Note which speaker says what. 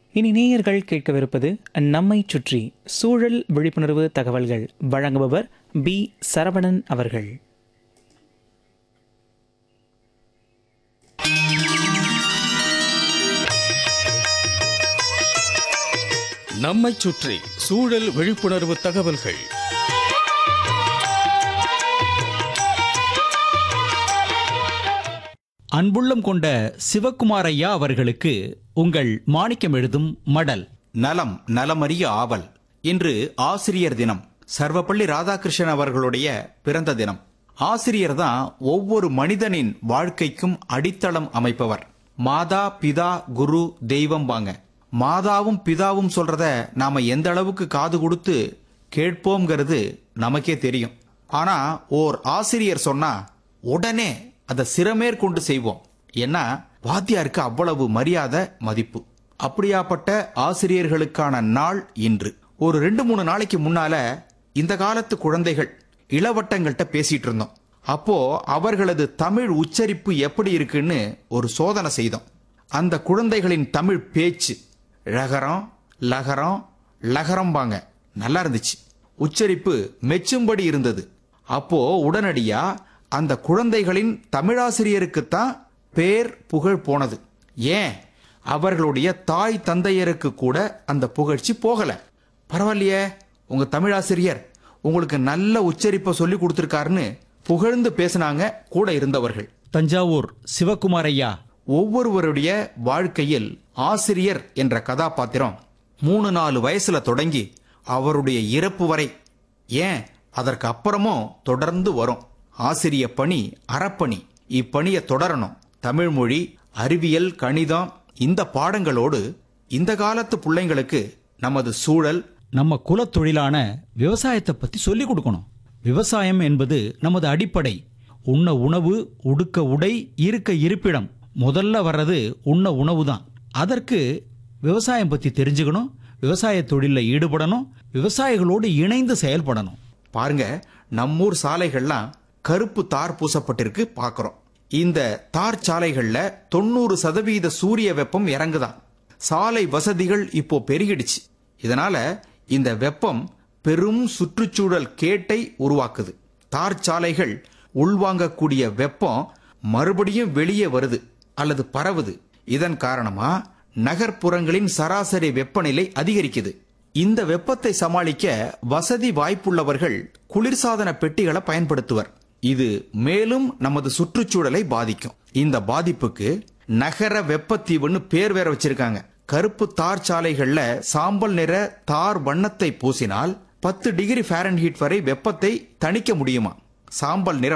Speaker 1: இனி நேயர்கள் கேட்கவிருப்பது நம்மை சுற்றி சூழல் விழிப்புணர்வு தகவல்கள் வழங்குபவர் பி சரவணன் அவர்கள்
Speaker 2: நம்மைச் சுற்றி சூழல் விழிப்புணர்வு தகவல்கள்
Speaker 3: அன்புள்ளம் கொண்ட சிவக்குமாரையா அவர்களுக்கு உங்கள் மாணிக்கம் எழுதும் மடல்
Speaker 4: நலம் நலமறிய ஆவல் இன்று ஆசிரியர் தினம் சர்வப்பள்ளி ராதாகிருஷ்ணன் அவர்களுடைய பிறந்த தினம் ஆசிரியர் தான் ஒவ்வொரு மனிதனின் வாழ்க்கைக்கும் அடித்தளம் அமைப்பவர் மாதா பிதா குரு தெய்வம் வாங்க மாதாவும் பிதாவும் சொல்றத நாம எந்த அளவுக்கு காது கொடுத்து கேட்போம்ங்கிறது நமக்கே தெரியும் ஆனா ஓர் ஆசிரியர் சொன்னா உடனே அதை சிறமேற்கொண்டு செய்வோம் ஏன்னா வாத்தியாருக்கு அவ்வளவு மரியாதை மதிப்பு அப்படியாப்பட்ட ஆசிரியர்களுக்கான நாள் இன்று ஒரு ரெண்டு மூணு நாளைக்கு முன்னால இந்த காலத்து குழந்தைகள் இளவட்டங்கள்ட்ட பேசிட்டு இருந்தோம் அப்போ அவர்களது தமிழ் உச்சரிப்பு எப்படி இருக்குன்னு ஒரு சோதனை செய்தோம் அந்த குழந்தைகளின் தமிழ் பேச்சு ழகரம் லகரம் லகரம்பாங்க நல்லா இருந்துச்சு உச்சரிப்பு மெச்சும்படி இருந்தது அப்போ உடனடியா அந்த குழந்தைகளின் தமிழாசிரியருக்குத்தான் பேர் புகழ் போனது ஏன் அவர்களுடைய தாய் தந்தையருக்கு கூட அந்த புகழ்ச்சி போகல பரவாயில்லையே உங்க தமிழாசிரியர் உங்களுக்கு நல்ல உச்சரிப்பை சொல்லி கொடுத்திருக்காருன்னு புகழ்ந்து பேசினாங்க கூட இருந்தவர்கள்
Speaker 3: தஞ்சாவூர் சிவக்குமாரையா
Speaker 4: ஒவ்வொருவருடைய வாழ்க்கையில் ஆசிரியர் என்ற கதாபாத்திரம் மூணு நாலு வயசுல தொடங்கி அவருடைய இறப்பு வரை ஏன் அதற்கு அப்புறமும் தொடர்ந்து வரும் ஆசிரிய பணி அறப்பணி இப்பணியை தொடரணும் தமிழ் மொழி அறிவியல் கணிதம் இந்த பாடங்களோடு இந்த காலத்து பிள்ளைங்களுக்கு நமது சூழல்
Speaker 3: நம்ம குலத்தொழிலான விவசாயத்தை பத்தி சொல்லிக் கொடுக்கணும் விவசாயம் என்பது நமது அடிப்படை உண்ண உணவு உடுக்க உடை இருக்க இருப்பிடம் முதல்ல வர்றது உண்ண உணவு தான் அதற்கு விவசாயம் பத்தி தெரிஞ்சுக்கணும் விவசாய தொழிலில் ஈடுபடணும் விவசாயிகளோடு இணைந்து செயல்படணும்
Speaker 4: பாருங்க நம்மூர் சாலைகள்லாம் கருப்பு தார் பூசப்பட்டிருக்கு பார்க்கறோம் இந்த தார் சாலைகள்ல தொண்ணூறு சதவீத சூரிய வெப்பம் இறங்குதான் சாலை வசதிகள் இப்போ பெருகிடுச்சு இதனால இந்த வெப்பம் பெரும் சுற்றுச்சூழல் கேட்டை உருவாக்குது தார் சாலைகள் உள்வாங்கக்கூடிய வெப்பம் மறுபடியும் வெளியே வருது அல்லது பரவுது இதன் காரணமா நகர்ப்புறங்களின் சராசரி வெப்பநிலை அதிகரிக்குது இந்த வெப்பத்தை சமாளிக்க வசதி வாய்ப்புள்ளவர்கள் குளிர்சாதன பெட்டிகளை பயன்படுத்துவர் இது மேலும் நமது சுற்றுச்சூழலை பாதிக்கும் இந்த பாதிப்புக்கு நகர வெப்பத்தீவுன்னு பேர் வேற வச்சிருக்காங்க கருப்பு தார் சாலைகள்ல சாம்பல் நிற தார் வண்ணத்தை பூசினால் பத்து டிகிரி ஃபாரன்ஹீட் வரை வெப்பத்தை தணிக்க முடியுமா சாம்பல் நிற